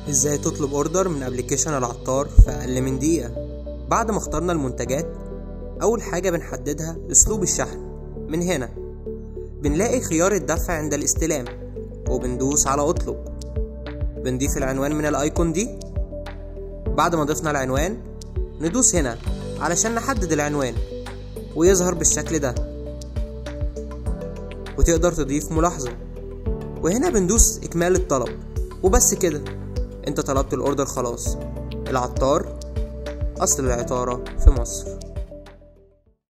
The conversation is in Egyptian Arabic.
ازاي تطلب اوردر من ابلكيشن العطار في اقل من دقيقة بعد ما اخترنا المنتجات اول حاجة بنحددها اسلوب الشحن من هنا بنلاقي خيار الدفع عند الاستلام وبندوس على اطلب بنضيف العنوان من الايكون دي بعد ما ضفنا العنوان ندوس هنا علشان نحدد العنوان ويظهر بالشكل ده وتقدر تضيف ملاحظة وهنا بندوس إكمال الطلب وبس كده انت طلبت الاوردر خلاص العطار اصل العطارة في مصر